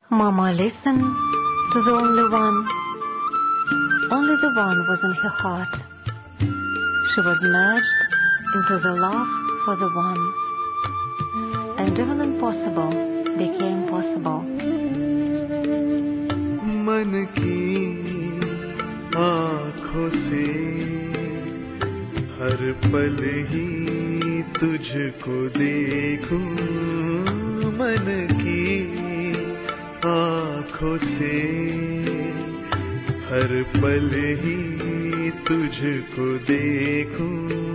Mama listened to the only one. Only the one was in her heart. She was merged into the love for the one. And even impossible became possible. मन की आँखों से हर पल ही तुझको देखूं मन की आँखों से हर पल ही तुझको देखूं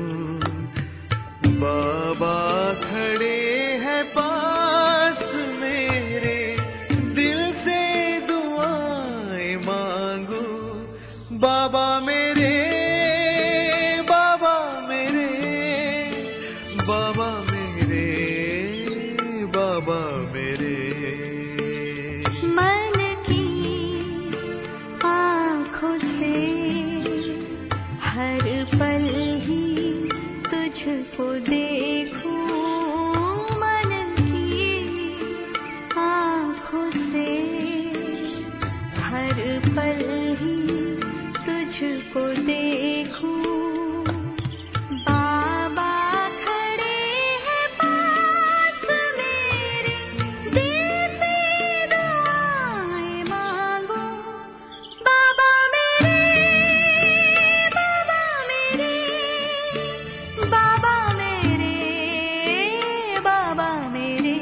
बाबा खड़े हैं पास मेरे दिल से दुआएं मांगू बाबा मेरे बाबा मेरे बाबा मेरे बाबा मेरे मन की आँखों से हर पल ही तुझको देखूं मन की आँखों से हर पल ही तुझको देखूं बाबा खड़े हैं पास मेरे दिल से दुआएं मांगो बाबा मेरे बाबा मेरे बाबा मेरे बाबा मेरे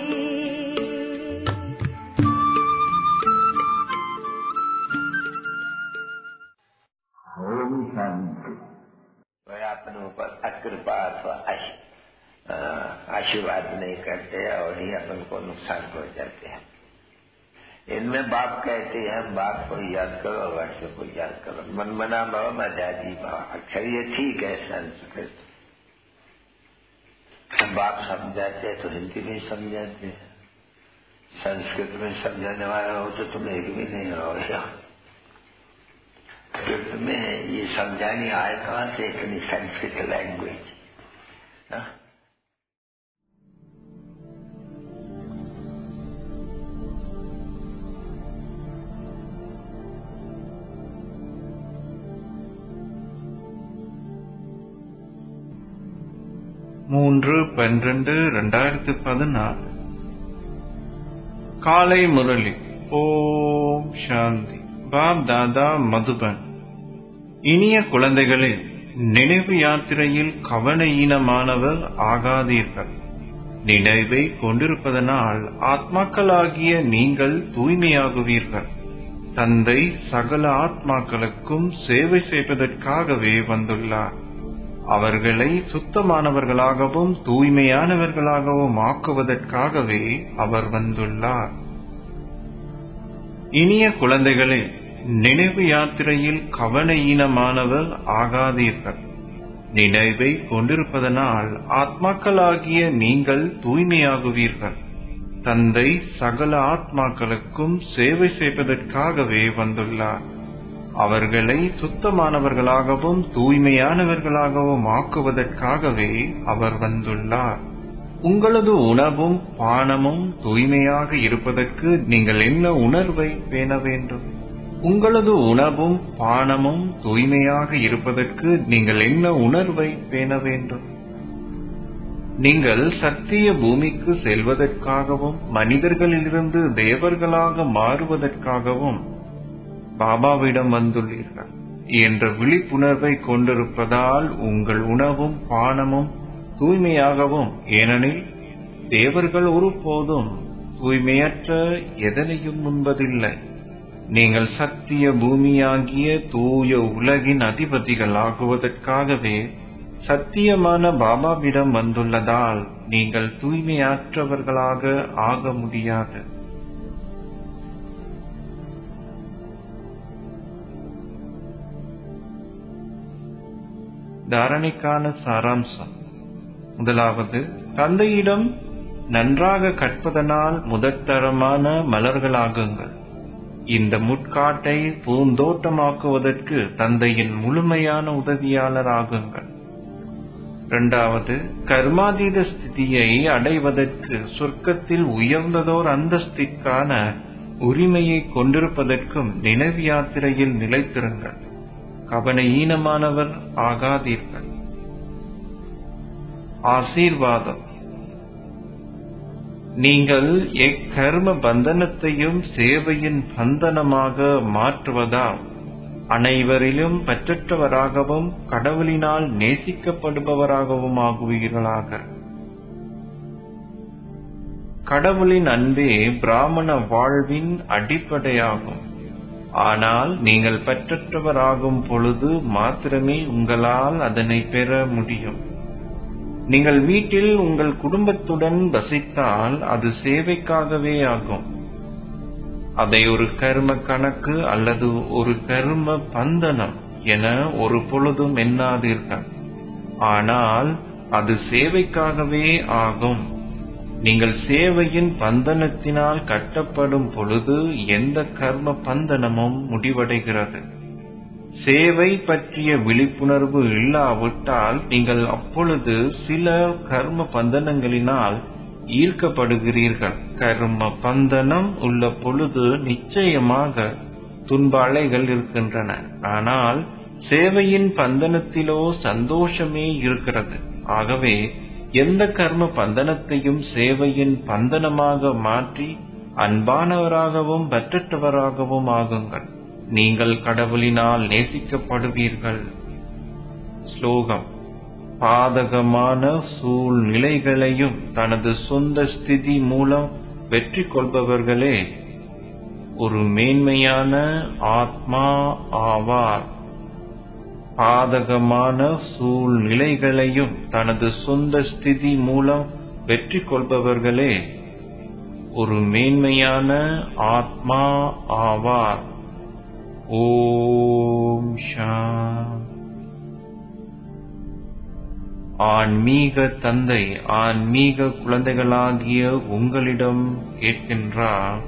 ओम शांति वह अपने ऊपर अकृपा अथवा आश- अ, आशीर्वाद नहीं करते और ही अपन को नुकसान पहुंचाते हैं इनमें बाप कहते हैं बाप को याद करो वर्ष को याद करो मन मना भव मजाजी भव अक्षर ये ठीक है संस्कृत बाप समझाते हैं तो हिंदी में समझाते हैं संस्कृत में समझाने वाला हो तो तुम एक भी नहीं रहोगे संस्कृत में ये समझाने आए कहाँ से इतनी संस्कृत लैंग्वेज हाँ? மூன்று பன்னிரண்டு ரெண்டாயிரத்தி பதினாறு காலை முரளி ஓம் சாந்தி பாப் தாதா மதுபன் இனிய குழந்தைகளே நினைவு யாத்திரையில் கவனஈனமானவர் ஆகாதீர்கள் நினைவை கொண்டிருப்பதனால் ஆத்மாக்களாகிய நீங்கள் தூய்மையாகுவீர்கள் தந்தை சகல ஆத்மாக்களுக்கும் சேவை செய்வதற்காகவே வந்துள்ளார் அவர்களை சுத்தமானவர்களாகவும் தூய்மையானவர்களாகவும் ஆக்குவதற்காகவே அவர் வந்துள்ளார் இனிய குழந்தைகளே நினைவு யாத்திரையில் கவனஈனமானவர் ஆகாதீர்கள் நினைவை கொண்டிருப்பதனால் ஆத்மாக்களாகிய நீங்கள் தூய்மையாகுவீர்கள் தந்தை சகல ஆத்மாக்களுக்கும் சேவை செய்வதற்காகவே வந்துள்ளார் அவர்களை சுத்தமானவர்களாகவும் தூய்மையானவர்களாகவும் ஆக்குவதற்காகவே அவர் வந்துள்ளார் உங்களது உணவும் பானமும் தூய்மையாக இருப்பதற்கு நீங்கள் என்ன உணர்வை பேண வேண்டும் உங்களது உணவும் பானமும் தூய்மையாக இருப்பதற்கு நீங்கள் என்ன உணர்வை பேண வேண்டும் நீங்கள் சத்திய பூமிக்கு செல்வதற்காகவும் மனிதர்களிலிருந்து தேவர்களாக மாறுவதற்காகவும் பாபாவிடம் வந்துள்ளீர்கள் என்ற விழிப்புணர்வை கொண்டிருப்பதால் உங்கள் உணவும் பானமும் தூய்மையாகவும் ஏனெனில் தேவர்கள் ஒருபோதும் தூய்மையற்ற எதனையும் உண்பதில்லை நீங்கள் சத்திய பூமியாகிய தூய உலகின் அதிபதிகள் ஆகுவதற்காகவே சத்தியமான பாபாவிடம் வந்துள்ளதால் நீங்கள் தூய்மையற்றவர்களாக ஆக முடியாது தாரணைக்கான சாராம்சம் முதலாவது தந்தையிடம் நன்றாக கற்பதனால் முதற்தரமான மலர்களாகுங்கள் இந்த முட்காட்டை பூந்தோட்டமாக்குவதற்கு தந்தையின் முழுமையான உதவியாளர் ஆகுங்கள் இரண்டாவது கர்மாதீத ஸ்திதியை அடைவதற்கு சொர்க்கத்தில் உயர்ந்ததோர் அந்தஸ்திற்கான உரிமையை கொண்டிருப்பதற்கும் நினைவு யாத்திரையில் நிலைத்திருங்கள் கவன ஈனமானவர் ஆகாதீர்கள் ஆசீர்வாதம் நீங்கள் எக்கர்ம பந்தனத்தையும் சேவையின் பந்தனமாக மாற்றுவதால் அனைவரிலும் பற்றற்றவராகவும் கடவுளினால் நேசிக்கப்படுபவராகவும் ஆகுவீர்களாக கடவுளின் அன்பே பிராமண வாழ்வின் அடிப்படையாகும் ஆனால் நீங்கள் பற்றற்றவராகும் பொழுது மாத்திரமே உங்களால் அதனை பெற முடியும் நீங்கள் வீட்டில் உங்கள் குடும்பத்துடன் வசித்தால் அது சேவைக்காகவே ஆகும் அதை ஒரு கர்ம கணக்கு அல்லது ஒரு கர்ம பந்தனம் என ஒரு பொழுதும் எண்ணாதீர்கள் ஆனால் அது சேவைக்காகவே ஆகும் நீங்கள் சேவையின் பந்தனத்தினால் கட்டப்படும் பொழுது எந்த கர்ம பந்தனமும் முடிவடைகிறது சேவை பற்றிய விழிப்புணர்வு இல்லாவிட்டால் நீங்கள் அப்பொழுது சில கர்ம பந்தனங்களினால் ஈர்க்கப்படுகிறீர்கள் கர்ம பந்தனம் உள்ள பொழுது நிச்சயமாக துன்ப அலைகள் இருக்கின்றன ஆனால் சேவையின் பந்தனத்திலோ சந்தோஷமே இருக்கிறது ஆகவே எந்த கர்ம பந்தனத்தையும் சேவையின் பந்தனமாக மாற்றி அன்பானவராகவும் பற்றற்றவராகவும் ஆகுங்கள் நீங்கள் கடவுளினால் நேசிக்கப்படுவீர்கள் ஸ்லோகம் பாதகமான சூழ்நிலைகளையும் தனது சொந்த ஸ்திதி மூலம் வெற்றி கொள்பவர்களே ஒரு மேன்மையான ஆத்மா ஆவார் பாதகமான சூழ்நிலைகளையும் தனது சொந்த ஸ்திதி மூலம் வெற்றி கொள்பவர்களே ஒரு மேன்மையான ஆத்மா ஆவார் ஓம் சாந்தி ஆன்மீக தந்தை ஆன்மீக குழந்தைகளாகிய உங்களிடம் கேட்கின்றார்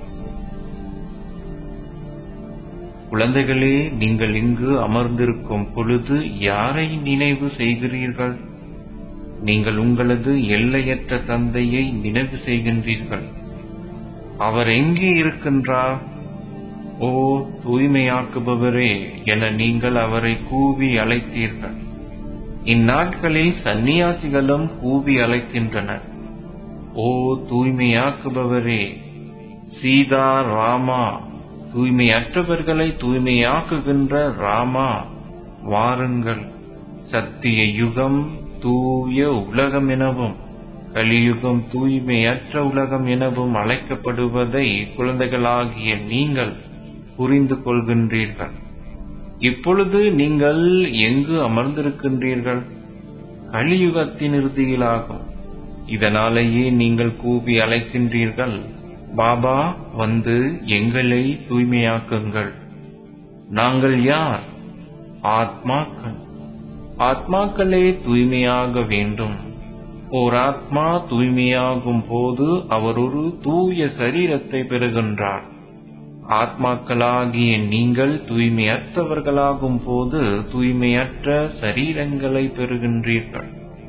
குழந்தைகளே நீங்கள் இங்கு அமர்ந்திருக்கும் பொழுது யாரை நினைவு செய்கிறீர்கள் நீங்கள் உங்களது எல்லையற்ற தந்தையை நினைவு செய்கின்றீர்கள் அவர் எங்கே இருக்கின்றார் ஓ தூய்மையாக்குபவரே என நீங்கள் அவரை கூவி அழைத்தீர்கள் இந்நாட்களில் சந்நியாசிகளும் கூவி அழைக்கின்றனர் ஓ தூய்மையாக்குபவரே சீதா ராமா தூய்மையற்றவர்களை தூய்மையாக்குகின்ற ராமா வாருங்கள் சத்திய யுகம் தூய உலகம் எனவும் கலியுகம் தூய்மையற்ற உலகம் எனவும் அழைக்கப்படுவதை குழந்தைகளாகிய நீங்கள் புரிந்து கொள்கின்றீர்கள் இப்பொழுது நீங்கள் எங்கு அமர்ந்திருக்கின்றீர்கள் கலியுகத்தின் இறுதியிலாகும் இதனாலேயே நீங்கள் கூவி அழைக்கின்றீர்கள் பாபா வந்து எங்களை தூய்மையாக்குங்கள் நாங்கள் யார் ஆத்மாக்கள் ஆத்மாக்களே தூய்மையாக வேண்டும் ஓர் ஆத்மா தூய்மையாகும் போது அவர் ஒரு தூய சரீரத்தை பெறுகின்றார் ஆத்மாக்களாகிய நீங்கள் தூய்மையற்றவர்களாகும் போது தூய்மையற்ற சரீரங்களை பெறுகின்றீர்கள்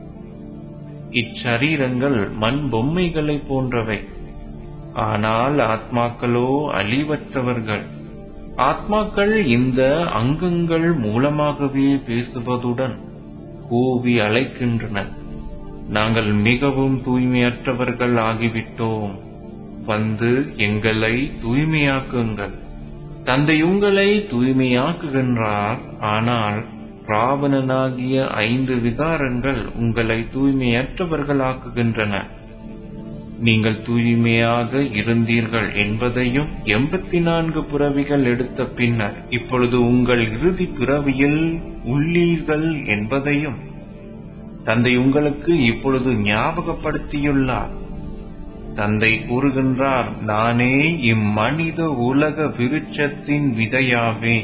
இச்சரீரங்கள் மண் பொம்மைகளை போன்றவை ஆனால் ஆத்மாக்களோ அழிவற்றவர்கள் ஆத்மாக்கள் இந்த அங்கங்கள் மூலமாகவே பேசுவதுடன் கூவி அழைக்கின்றன நாங்கள் மிகவும் தூய்மையற்றவர்கள் ஆகிவிட்டோம் வந்து எங்களை தூய்மையாக்குங்கள் தந்தை உங்களை தூய்மையாக்குகின்றார் ஆனால் ராவணனாகிய ஐந்து விகாரங்கள் உங்களை தூய்மையற்றவர்களாக்குகின்றன நீங்கள் தூய்மையாக இருந்தீர்கள் என்பதையும் எண்பத்தி நான்கு பிறவிகள் எடுத்த பின்னர் இப்பொழுது உங்கள் இறுதி பிறவியில் உள்ளீர்கள் என்பதையும் தந்தை உங்களுக்கு இப்பொழுது ஞாபகப்படுத்தியுள்ளார் தந்தை கூறுகின்றார் நானே இம்மனித உலக விருட்சத்தின் விதையாவே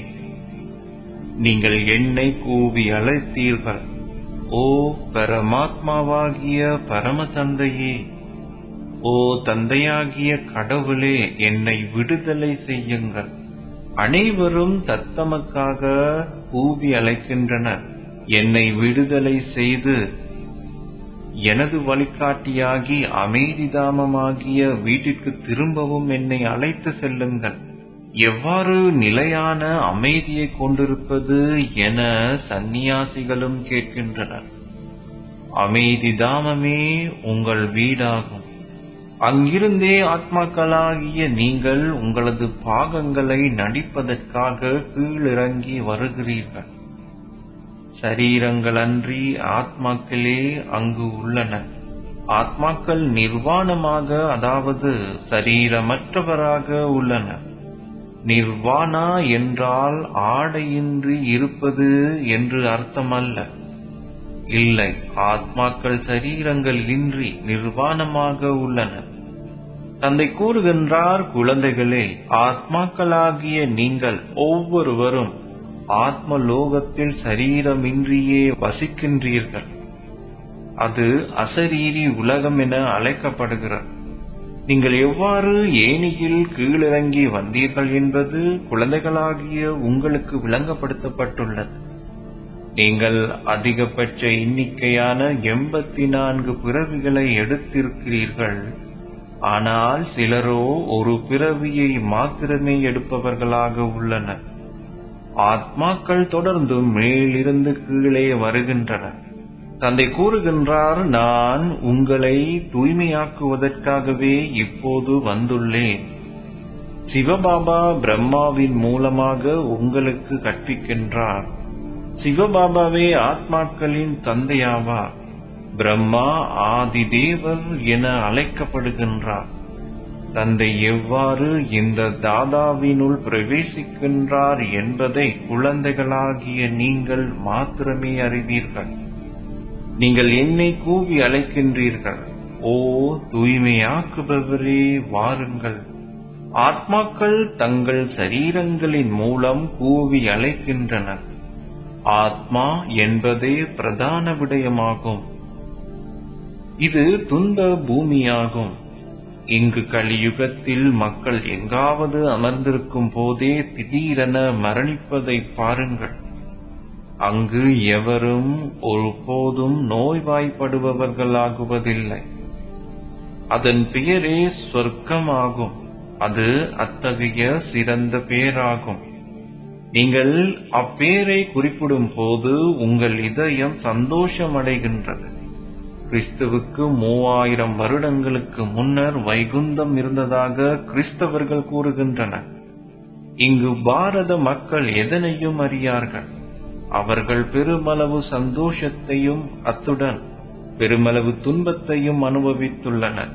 நீங்கள் என்னை கூவி அழைத்தீர்கள் ஓ பரமாத்மாவாகிய பரம தந்தையே ஓ தந்தையாகிய கடவுளே என்னை விடுதலை செய்யுங்கள் அனைவரும் தத்தமக்காக கூவி அழைக்கின்றனர் என்னை விடுதலை செய்து எனது வழிகாட்டியாகி அமைதிதாமமாகிய வீட்டிற்கு திரும்பவும் என்னை அழைத்து செல்லுங்கள் எவ்வாறு நிலையான அமைதியை கொண்டிருப்பது என சந்நியாசிகளும் கேட்கின்றனர் அமைதி தாமமே உங்கள் வீடாகும் அங்கிருந்தே ஆத்மாக்களாகிய நீங்கள் உங்களது பாகங்களை நடிப்பதற்காக கீழிறங்கி வருகிறீர்கள் சரீரங்களன்றி ஆத்மாக்களே அங்கு உள்ளன ஆத்மாக்கள் நிர்வாணமாக அதாவது சரீரமற்றவராக உள்ளனர் நிர்வாணா என்றால் ஆடையின்றி இருப்பது என்று அர்த்தமல்ல இல்லை ஆத்மாக்கள் சரீரங்கள் இன்றி நிர்வாணமாக உள்ளன தந்தை கூறுகின்றார் குழந்தைகளே ஆத்மாக்களாகிய நீங்கள் ஒவ்வொருவரும் ஆத்ம லோகத்தில் சரீரமின்றியே வசிக்கின்றீர்கள் அது அசரீரி உலகம் என அழைக்கப்படுகிறது நீங்கள் எவ்வாறு ஏனியில் கீழிறங்கி வந்தீர்கள் என்பது குழந்தைகளாகிய உங்களுக்கு விளங்கப்படுத்தப்பட்டுள்ளது நீங்கள் அதிகபட்ச எண்ணிக்கையான எண்பத்தி நான்கு பிறவிகளை எடுத்திருக்கிறீர்கள் ஆனால் சிலரோ ஒரு பிறவியை மாத்திரமே எடுப்பவர்களாக உள்ளனர் ஆத்மாக்கள் தொடர்ந்து மேலிருந்து கீழே வருகின்றனர் தந்தை கூறுகின்றார் நான் உங்களை தூய்மையாக்குவதற்காகவே இப்போது வந்துள்ளேன் சிவபாபா பிரம்மாவின் மூலமாக உங்களுக்கு கற்பிக்கின்றார் சிவபாபாவே ஆத்மாக்களின் தந்தையாவார் பிரம்மா ஆதி தேவர் என அழைக்கப்படுகின்றார் தந்தை எவ்வாறு இந்த தாதாவினுள் பிரவேசிக்கின்றார் என்பதை குழந்தைகளாகிய நீங்கள் மாத்திரமே அறிவீர்கள் நீங்கள் என்னை கூவி அழைக்கின்றீர்கள் ஓ தூய்மையாக்குபவரே வாருங்கள் ஆத்மாக்கள் தங்கள் சரீரங்களின் மூலம் கூவி அழைக்கின்றனர் ஆத்மா என்பதே பிரதான விடயமாகும் இது துன்ப பூமியாகும் இங்கு கலியுகத்தில் மக்கள் எங்காவது அமர்ந்திருக்கும் போதே திடீரென மரணிப்பதை பாருங்கள் அங்கு எவரும் ஒருபோதும் நோய்வாய்ப்படுபவர்களாகுவதில்லை அதன் பெயரே சொர்க்கமாகும் அது அத்தகைய சிறந்த பெயராகும் நீங்கள் அப்பேரை குறிப்பிடும் போது உங்கள் இதயம் சந்தோஷமடைகின்றது கிறிஸ்துவுக்கு மூவாயிரம் வருடங்களுக்கு முன்னர் வைகுந்தம் இருந்ததாக கிறிஸ்தவர்கள் கூறுகின்றனர் இங்கு பாரத மக்கள் எதனையும் அறியார்கள் அவர்கள் பெருமளவு சந்தோஷத்தையும் அத்துடன் பெருமளவு துன்பத்தையும் அனுபவித்துள்ளனர்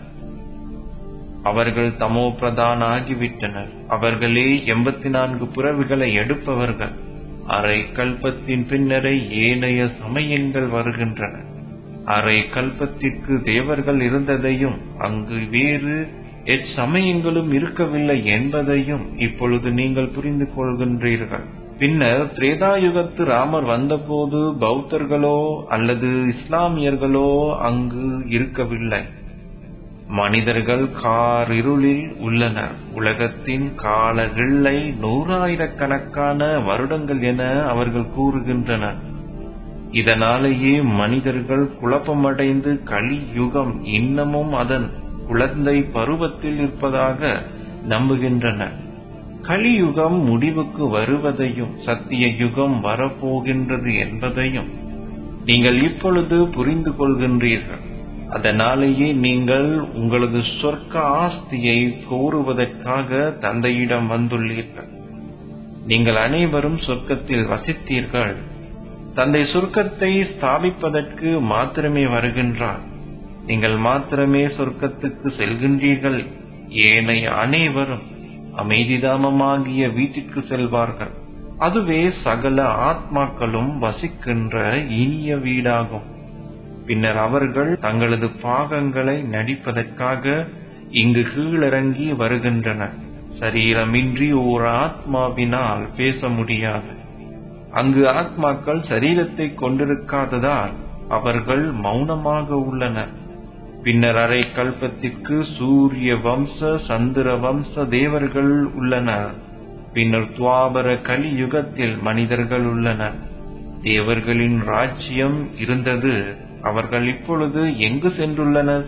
அவர்கள் தமோ பிரதான ஆகிவிட்டனர் அவர்களே எண்பத்தி நான்கு புறவிகளை எடுப்பவர்கள் அரை கல்பத்தின் பின்னரே ஏனைய சமயங்கள் வருகின்றன அரை கல்பத்திற்கு தேவர்கள் இருந்ததையும் அங்கு வேறு எச்சமயங்களும் இருக்கவில்லை என்பதையும் இப்பொழுது நீங்கள் புரிந்து கொள்கின்றீர்கள் பின்னர் திரேதாயுகத்து ராமர் வந்தபோது பௌத்தர்களோ அல்லது இஸ்லாமியர்களோ அங்கு இருக்கவில்லை மனிதர்கள் காரிருளில் உள்ளனர் உலகத்தின் கால எல்லை நூறாயிரக்கணக்கான வருடங்கள் என அவர்கள் கூறுகின்றனர் இதனாலேயே மனிதர்கள் குழப்பமடைந்து கலியுகம் இன்னமும் அதன் குழந்தை பருவத்தில் இருப்பதாக நம்புகின்றனர் கலியுகம் முடிவுக்கு வருவதையும் சத்திய யுகம் வரப்போகின்றது என்பதையும் நீங்கள் இப்பொழுது புரிந்து கொள்கின்றீர்கள் அதனாலேயே நீங்கள் உங்களது சொர்க்க ஆஸ்தியை கோருவதற்காக தந்தையிடம் வந்துள்ளீர்கள் நீங்கள் அனைவரும் சொர்க்கத்தில் வசித்தீர்கள் தந்தை சொர்க்கத்தை ஸ்தாபிப்பதற்கு மாத்திரமே வருகின்றார் நீங்கள் மாத்திரமே சொர்க்கத்துக்கு செல்கின்றீர்கள் ஏனைய அனைவரும் அமைதிதாமமாகிய வீட்டிற்கு செல்வார்கள் அதுவே சகல ஆத்மாக்களும் வசிக்கின்ற இனிய வீடாகும் பின்னர் அவர்கள் தங்களது பாகங்களை நடிப்பதற்காக இங்கு கீழிறங்கி வருகின்றனர் சரீரமின்றி ஓர் ஆத்மாவினால் பேச முடியாது அங்கு ஆத்மாக்கள் சரீரத்தை கொண்டிருக்காததால் அவர்கள் மௌனமாக உள்ளனர் பின்னர் அரை கல்பத்திற்கு சூரிய வம்ச சந்திர வம்ச தேவர்கள் உள்ளனர் பின்னர் துவாபர கலியுகத்தில் மனிதர்கள் உள்ளனர் தேவர்களின் ராஜ்யம் இருந்தது அவர்கள் இப்பொழுது எங்கு சென்றுள்ளனர்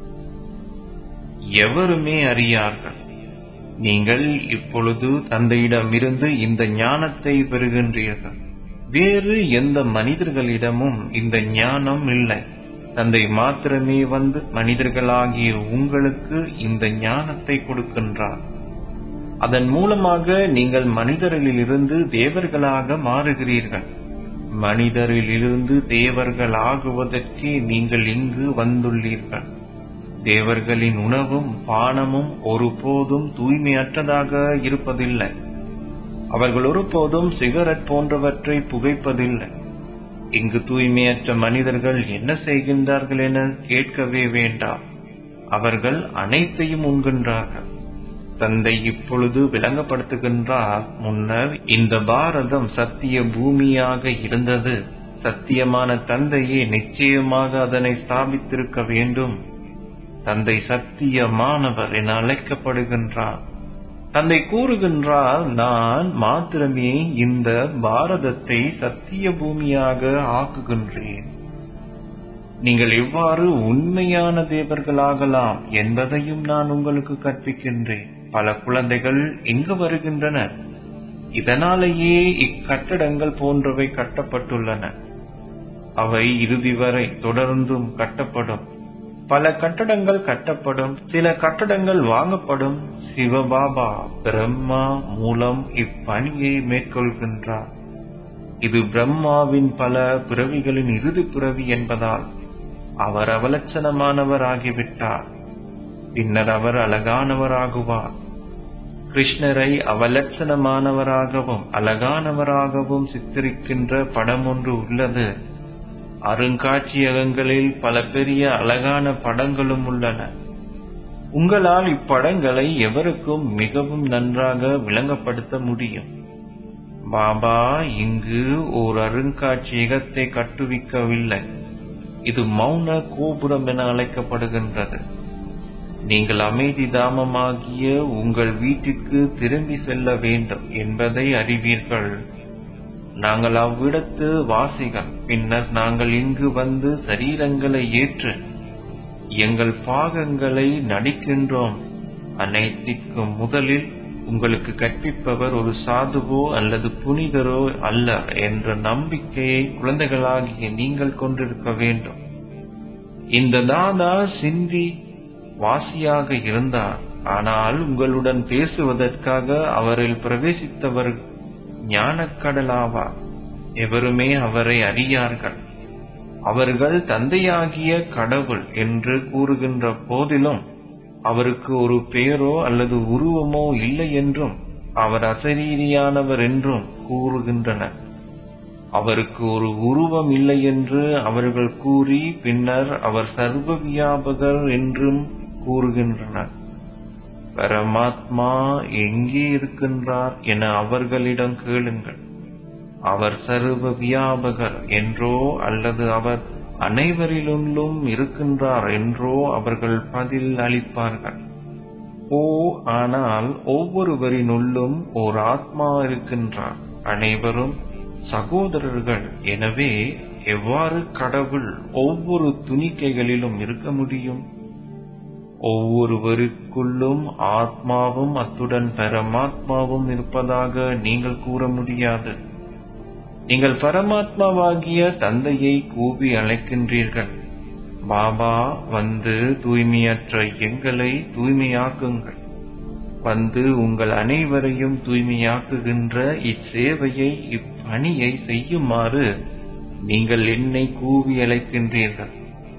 எவருமே அறியார்கள் நீங்கள் இப்பொழுது தந்தையிடமிருந்து இந்த ஞானத்தை பெறுகின்றீர்கள் வேறு எந்த மனிதர்களிடமும் இந்த ஞானம் இல்லை தந்தை மாத்திரமே வந்து மனிதர்களாகிய உங்களுக்கு இந்த ஞானத்தை கொடுக்கின்றார் அதன் மூலமாக நீங்கள் மனிதரிலிருந்து தேவர்களாக மாறுகிறீர்கள் மனிதரிலிருந்து தேவர்கள் ஆகுவதற்கு நீங்கள் இங்கு வந்துள்ளீர்கள் தேவர்களின் உணவும் பானமும் ஒருபோதும் தூய்மையற்றதாக இருப்பதில்லை அவர்கள் ஒருபோதும் சிகரெட் போன்றவற்றை புகைப்பதில்லை இங்கு தூய்மையற்ற மனிதர்கள் என்ன செய்கின்றார்கள் என கேட்கவே வேண்டாம் அவர்கள் அனைத்தையும் உண்கின்றார்கள் தந்தை இப்பொழுது விளங்கப்படுத்துகின்றார் முன்னர் இந்த பாரதம் சத்திய பூமியாக இருந்தது சத்தியமான தந்தையே நிச்சயமாக அதனை ஸ்தாபித்திருக்க வேண்டும் தந்தை சத்தியமானவர் என அழைக்கப்படுகின்றார் தந்தை கூறுகின்றார் நான் மாத்திரமே இந்த பாரதத்தை சத்திய பூமியாக ஆக்குகின்றேன் நீங்கள் எவ்வாறு உண்மையான தேவர்களாகலாம் என்பதையும் நான் உங்களுக்கு கற்பிக்கின்றேன் பல குழந்தைகள் இங்கு வருகின்றன இதனாலேயே இக்கட்டடங்கள் போன்றவை கட்டப்பட்டுள்ளன அவை இறுதி வரை தொடர்ந்தும் கட்டப்படும் பல கட்டடங்கள் கட்டப்படும் சில கட்டடங்கள் வாங்கப்படும் சிவபாபா பிரம்மா மூலம் இப்பணியை மேற்கொள்கின்றார் இது பிரம்மாவின் பல பிறவிகளின் இறுதி பிறவி என்பதால் அவர் அவலட்சணமானவர் ஆகிவிட்டார் பின்னர் அவர் அழகானவராகுவார் கிருஷ்ணரை அவலட்சணமானவராகவும் அழகானவராகவும் சித்தரிக்கின்ற படம் ஒன்று உள்ளது அருங்காட்சியகங்களில் பல பெரிய அழகான படங்களும் உள்ளன உங்களால் இப்படங்களை எவருக்கும் மிகவும் நன்றாக விளங்கப்படுத்த முடியும் பாபா இங்கு ஓர் அருங்காட்சியகத்தை கட்டுவிக்கவில்லை இது மௌன கோபுரம் என அழைக்கப்படுகின்றது நீங்கள் அமைதி தாமமாகிய உங்கள் வீட்டிற்கு திரும்பி செல்ல வேண்டும் என்பதை அறிவீர்கள் நாங்கள் அவ்விடத்து வாசிகள் பின்னர் நாங்கள் இங்கு வந்து சரீரங்களை ஏற்று எங்கள் பாகங்களை நடிக்கின்றோம் அனைத்திற்கும் முதலில் உங்களுக்கு கற்பிப்பவர் ஒரு சாதுவோ அல்லது புனிதரோ அல்ல என்ற நம்பிக்கையை குழந்தைகளாகிய நீங்கள் கொண்டிருக்க வேண்டும் இந்த தாதா சிந்தி வாசியாக இருந்தார் ஆனால் உங்களுடன் பேசுவதற்காக அவரில் பிரவேசித்தவர் ஞானக்கடலாவார் எவருமே அவரை அறியார்கள் அவர்கள் தந்தையாகிய கடவுள் என்று கூறுகின்ற போதிலும் அவருக்கு ஒரு பெயரோ அல்லது உருவமோ இல்லை என்றும் அவர் அசரீரியானவர் என்றும் கூறுகின்றனர் அவருக்கு ஒரு உருவம் இல்லை என்று அவர்கள் கூறி பின்னர் அவர் சர்வ வியாபகர் என்றும் கூறுகின்றனர் பரமாத்மா எங்கே இருக்கின்றார் என அவர்களிடம் கேளுங்கள் அவர் சர்வ வியாபகர் என்றோ அல்லது அவர் அனைவரிலுள்ளும் இருக்கின்றார் என்றோ அவர்கள் பதில் அளிப்பார்கள் ஓ ஆனால் ஒவ்வொருவரினுள்ளும் ஓர் ஆத்மா இருக்கின்றார் அனைவரும் சகோதரர்கள் எனவே எவ்வாறு கடவுள் ஒவ்வொரு துணிக்கைகளிலும் இருக்க முடியும் ஒவ்வொருவருக்குள்ளும் ஆத்மாவும் அத்துடன் பரமாத்மாவும் இருப்பதாக நீங்கள் கூற முடியாது நீங்கள் பரமாத்மாவாகிய தந்தையை கூவி அழைக்கின்றீர்கள் பாபா வந்து தூய்மையற்ற எங்களை தூய்மையாக்குங்கள் வந்து உங்கள் அனைவரையும் தூய்மையாக்குகின்ற இச்சேவையை இப்பணியை செய்யுமாறு நீங்கள் என்னை கூவி அழைக்கின்றீர்கள்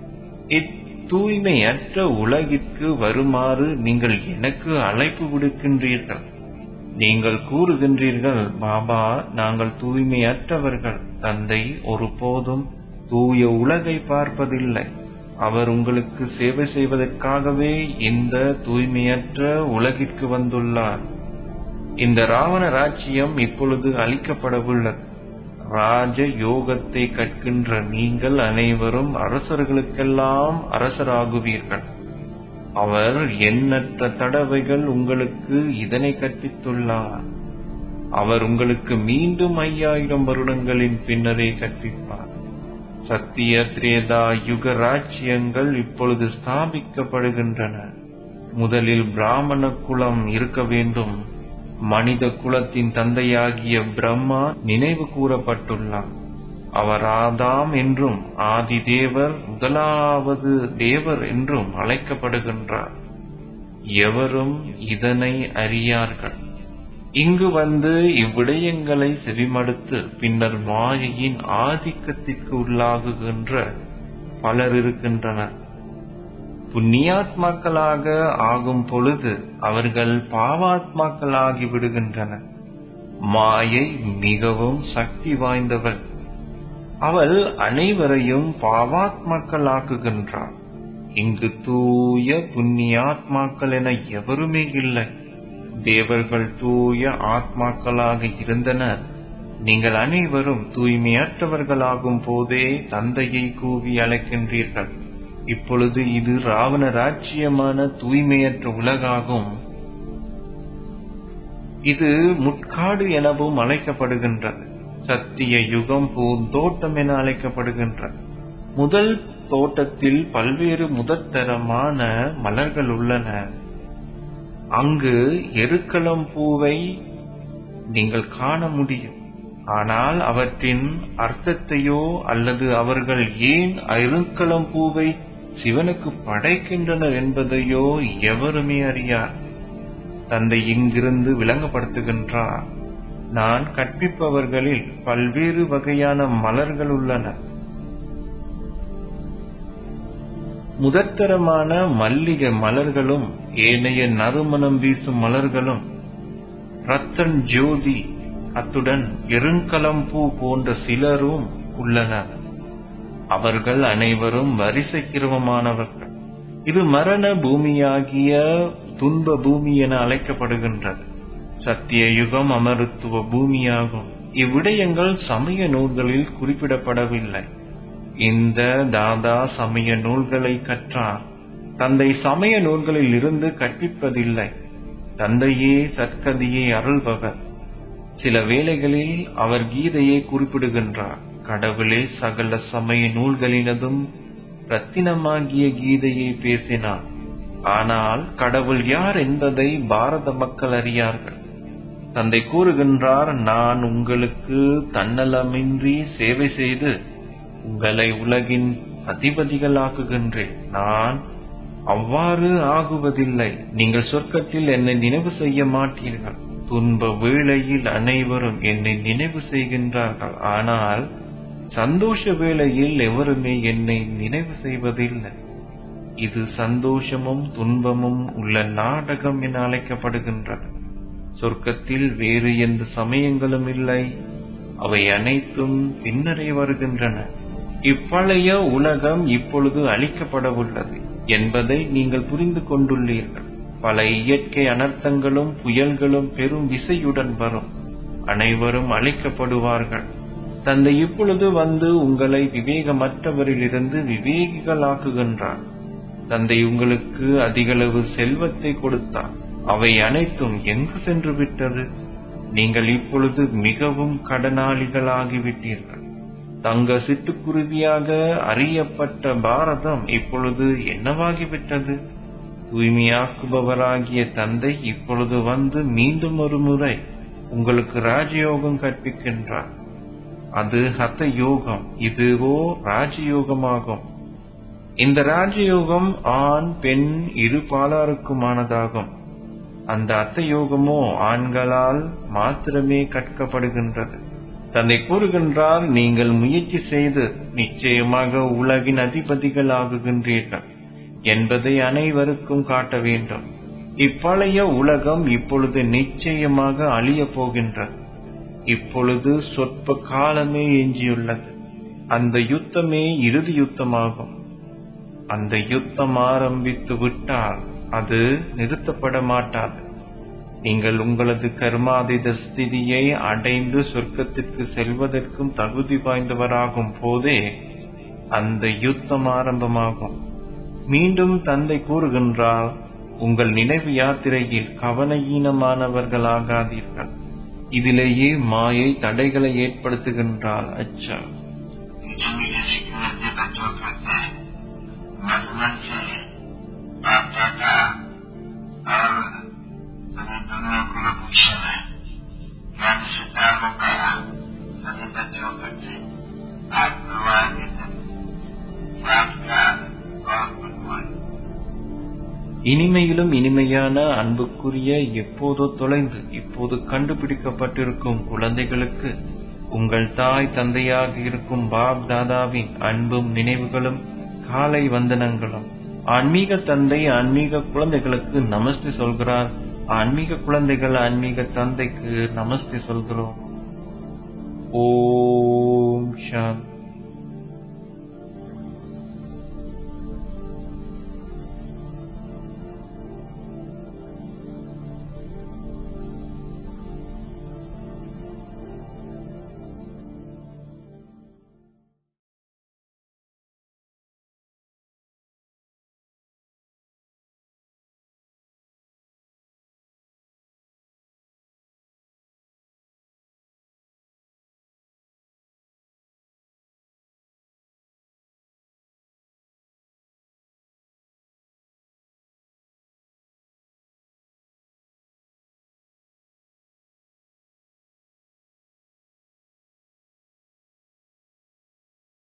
இத்தூய்மையற்ற உலகிற்கு வருமாறு நீங்கள் எனக்கு அழைப்பு விடுக்கின்றீர்கள் நீங்கள் கூறுகின்றீர்கள் பாபா நாங்கள் தூய்மையற்றவர்கள் தந்தை ஒருபோதும் தூய உலகை பார்ப்பதில்லை அவர் உங்களுக்கு சேவை செய்வதற்காகவே இந்த தூய்மையற்ற உலகிற்கு வந்துள்ளார் இந்த ராவண ராஜ்யம் இப்பொழுது அளிக்கப்படவுள்ளது ராஜ யோகத்தை கற்கின்ற நீங்கள் அனைவரும் அரசர்களுக்கெல்லாம் அரசராகுவீர்கள் அவர் எண்ணற்ற தடவைகள் உங்களுக்கு இதனை கற்பித்துள்ளார் அவர் உங்களுக்கு மீண்டும் ஐயாயிரம் வருடங்களின் பின்னரே கற்பிப்பார் சத்திய திரேதா யுக ராஜ்யங்கள் இப்பொழுது ஸ்தாபிக்கப்படுகின்றன முதலில் பிராமண குலம் இருக்க வேண்டும் மனித குலத்தின் தந்தையாகிய பிரம்மா நினைவு கூறப்பட்டுள்ளார் அவர் ஆதாம் என்றும் ஆதி தேவர் முதலாவது தேவர் என்றும் அழைக்கப்படுகின்றார் எவரும் இதனை அறியார்கள் இங்கு வந்து இவ்விடயங்களை செவிமடுத்து பின்னர் மாயையின் ஆதிக்கத்திற்கு உள்ளாகுகின்ற பலர் இருக்கின்றனர் புண்ணியாத்மாக்களாக ஆகும் பொழுது அவர்கள் பாவாத்மாக்களாகி விடுகின்றனர் மாயை மிகவும் சக்தி வாய்ந்தவள் அவள் அனைவரையும் பாவாத்மாக்களாக்குகின்றாள் இங்கு தூய புண்ணியாத்மாக்கள் என எவருமே இல்லை தேவர்கள் தூய ஆத்மாக்களாக இருந்தனர் நீங்கள் அனைவரும் தூய்மையற்றவர்களாகும் போதே தந்தையை கூவி அழைக்கின்றீர்கள் இப்பொழுது இது ராவண ராஜ்யமான தூய்மையற்ற உலகாகும் இது முட்காடு எனவும் அழைக்கப்படுகின்றது சத்திய யுகம் பூந்தோட்டம் என அழைக்கப்படுகின்றது முதல் தோட்டத்தில் பல்வேறு முதற்தரமான மலர்கள் உள்ளன அங்கு எருக்களம் பூவை நீங்கள் காண முடியும் ஆனால் அவற்றின் அர்த்தத்தையோ அல்லது அவர்கள் ஏன் எருக்களம் பூவை சிவனுக்கு படைக்கின்றனர் என்பதையோ எவருமே அறியார் தந்தை இங்கிருந்து விளங்கப்படுத்துகின்றார் நான் கற்பிப்பவர்களில் பல்வேறு வகையான மலர்கள் உள்ளன முதற்தரமான மல்லிகை மலர்களும் ஏனைய நறுமணம் வீசும் மலர்களும் ரத்தன் ஜோதி அத்துடன் எருங்கலம்பூ போன்ற சிலரும் உள்ளனர் அவர்கள் அனைவரும் வரிசை கிரமமானவர்கள் இது மரண பூமியாகிய துன்ப பூமி என அழைக்கப்படுகின்றது சத்திய யுகம் அமருத்துவ பூமியாகும் இவ்விடயங்கள் சமய நூல்களில் குறிப்பிடப்படவில்லை இந்த தாதா சமய நூல்களை கற்றார் தந்தை சமய நூல்களில் இருந்து கற்பிப்பதில்லை தந்தையே சற்கதியை அருள்பவர் சில வேளைகளில் அவர் கீதையை குறிப்பிடுகின்றார் கடவுளே சகல சமய நூல்களினதும் ரத்தினமாகிய கீதையை பேசினார் ஆனால் கடவுள் யார் என்பதை பாரத மக்கள் அறியார்கள் தந்தை கூறுகின்றார் நான் உங்களுக்கு தன்னலமின்றி சேவை செய்து உங்களை உலகின் அதிபதிகளாக்குகின்றேன் நான் அவ்வாறு ஆகுவதில்லை நீங்கள் சொர்க்கத்தில் என்னை நினைவு செய்ய மாட்டீர்கள் துன்ப வேளையில் அனைவரும் என்னை நினைவு செய்கின்றார்கள் ஆனால் சந்தோஷ வேளையில் எவருமே என்னை நினைவு செய்வதில்லை இது சந்தோஷமும் துன்பமும் உள்ள நாடகம் என அழைக்கப்படுகின்றது சொர்க்கத்தில் வேறு எந்த சமயங்களும் இல்லை அவை அனைத்தும் பின்னரே வருகின்றன இப்பழைய உலகம் இப்பொழுது அழிக்கப்படவுள்ளது என்பதை நீங்கள் புரிந்து கொண்டுள்ளீர்கள் பல இயற்கை அனர்த்தங்களும் புயல்களும் பெரும் விசையுடன் வரும் அனைவரும் அழிக்கப்படுவார்கள் தந்தை இப்பொழுது வந்து உங்களை விவேகமற்றவரிலிருந்து விவேகிகளாக்குகின்றார் தந்தை உங்களுக்கு அதிகளவு செல்வத்தை கொடுத்தார் அவை அனைத்தும் எங்கு சென்று விட்டது நீங்கள் இப்பொழுது மிகவும் கடனாளிகளாகிவிட்டீர்கள் தங்க சிட்டுக்குருவியாக அறியப்பட்ட பாரதம் இப்பொழுது என்னவாகிவிட்டது தூய்மையாக்குபவராகிய தந்தை இப்பொழுது வந்து மீண்டும் ஒரு முறை உங்களுக்கு ராஜயோகம் கற்பிக்கின்றார் அது ஹத யோகம் இதுவோ ராஜயோகமாகும் இந்த ராஜயோகம் ஆண் பெண் இரு பாலாருக்குமானதாகும் அந்த அத்த யோகமோ ஆண்களால் மாத்திரமே கற்கப்படுகின்றது தன்னை கூறுகின்றார் நீங்கள் முயற்சி செய்து நிச்சயமாக உலகின் அதிபதிகள் ஆகுகின்றீர்கள் என்பதை அனைவருக்கும் காட்ட வேண்டும் இப்பழைய உலகம் இப்பொழுது நிச்சயமாக அழியப் போகின்றது இப்பொழுது சொற்ப காலமே எஞ்சியுள்ளது அந்த யுத்தமே இறுதி யுத்தமாகும் அந்த யுத்தம் ஆரம்பித்து விட்டால் அது நிறுத்தப்பட மாட்டாது நீங்கள் உங்களது கர்மாதித ஸ்திதியை அடைந்து சொர்க்கத்திற்கு செல்வதற்கும் தகுதி வாய்ந்தவராகும் போதே அந்த யுத்தம் ஆரம்பமாகும் மீண்டும் தந்தை கூறுகின்றார் உங்கள் நினைவு யாத்திரையில் கவனஈனமானவர்களாகாதீர்கள் இதிலேயே மாயை தடைகளை ஏற்படுத்துகின்றாள் அச்சா Determination जो करते हैं मजमन से बाप दादा और सभी दोनों कुल भूषण है ज्ञान सिद्धार्थों का सभी बच्चों करते आप भगवान के बाप का बहुत भगवान இனிமையிலும் இனிமையான அன்புக்குரிய எப்போதோ தொலைந்து இப்போது கண்டுபிடிக்கப்பட்டிருக்கும் குழந்தைகளுக்கு உங்கள் தாய் தந்தையாக இருக்கும் பாப் தாதாவின் அன்பும் நினைவுகளும் காலை வந்தனங்களும் ஆன்மீக தந்தை ஆன்மீக குழந்தைகளுக்கு நமஸ்தே சொல்கிறார் ஆன்மீக குழந்தைகள் ஆன்மீக தந்தைக்கு நமஸ்தே சொல்கிறோம் ஓம் சாந்தி